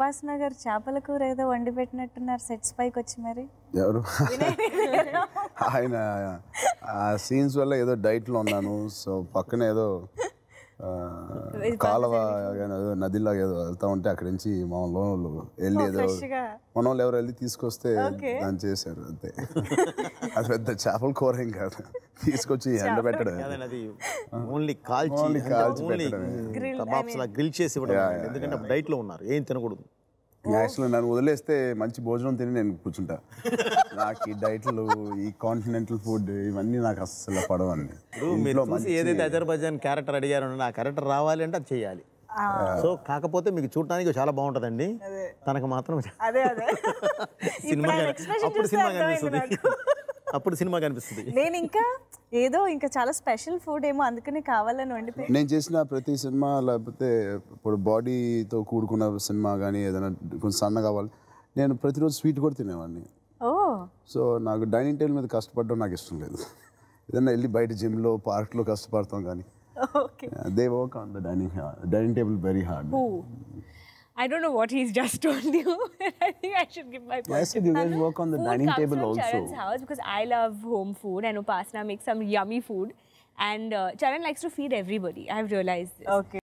ఉపాసన గారు చేపల కూర ఏదో వండి పెట్టినట్టున్నారు సెట్స్ పైకి వచ్చి మరి ఎవరు ఆయన ఆ సీన్స్ వల్ల ఏదో డైట్లో ఉన్నాను సో పక్కన ఏదో ఆ, కాలువ ఏదో నదిలాగా ఏదో వెళ్తా ఉంటే అక్కడి నుంచి మా లోన్లు వెళ్ళి ఏదో ఫ్రెష్గా మన వాళ్ళు ఎవరు వెళ్ళి తీసుకొస్తే దాన్ని చేశారు అంతే అది పెద్ద చేపల కూర ఏం కాదు తీసుకొచ్చి ఎండ పెట్టడం కాదండి అది ఓన్లీ కాల్చి Only కాల్చి పెట్టడమే. కబాబ్స్ లా గ్రిల్ చేసి ఇవ్వడం అన్నమాట. ఎందుకంటే అప్పుడు డైట్ లో ఉన్నారు ఏం తినకూడదు యాక్చువల్లీ నన్ను వదిలేస్తే మంచి భోజనం తిని నేను కూర్చుంటా నాకు ఈ డైట్లు ఈ కాంటినెంటల్ ఫుడ్ ఇవన్నీ నాకు అస్సలు పడవండి ఇప్పుడు మీరు చూసి ఏదైతే అజర్బైజాన్ క్యారెక్టర్ అడిగారో ఆ క్యారెక్టర్ రావాలి అంటే అది చేయాలి సో కాకపోతే మీకు చూడటానికి చాలా బాగుంటుందండి తనకు మాత్రం అదే అదే సినిమా ఆయన కని- expression అప్పుడు చూస్తే సినిమా అర్థమైంది కనిపిస్తుంది అప్పుడు సినిమా కనిపిస్తుంది నేను ఇంకా ఏదో ఇంకా చాలా స్పెషల్ ఫుడ్ ఏమో అందుకనే కావాలని వండి పె- నేను చేసిన ప్రతి సినిమా లేకపోతే ఇప్పుడు బాడీతో కూడుకున్న సినిమా కానీ ఏదైనా కొంచెం సన్న కావాలి నేను ప్రతిరోజు స్వీట్ కూడా తినేవాడిని ఓ సో నాకు డైనింగ్ టేబుల్ మీద కష్టపడడం నాకు ఇష్టం లేదు ఏదైనా వెళ్ళి బయట జిమ్లో పార్క్లో కష్టపడతాం కానీ okay they work on the dining dining table very hard I don't know what he's just told you. I think I should give my Yes, you guys work on the food dining comes table from also. Charan's house because I love home food and Upasana makes some yummy food. And uh, Charan likes to feed everybody. I've realized this. Okay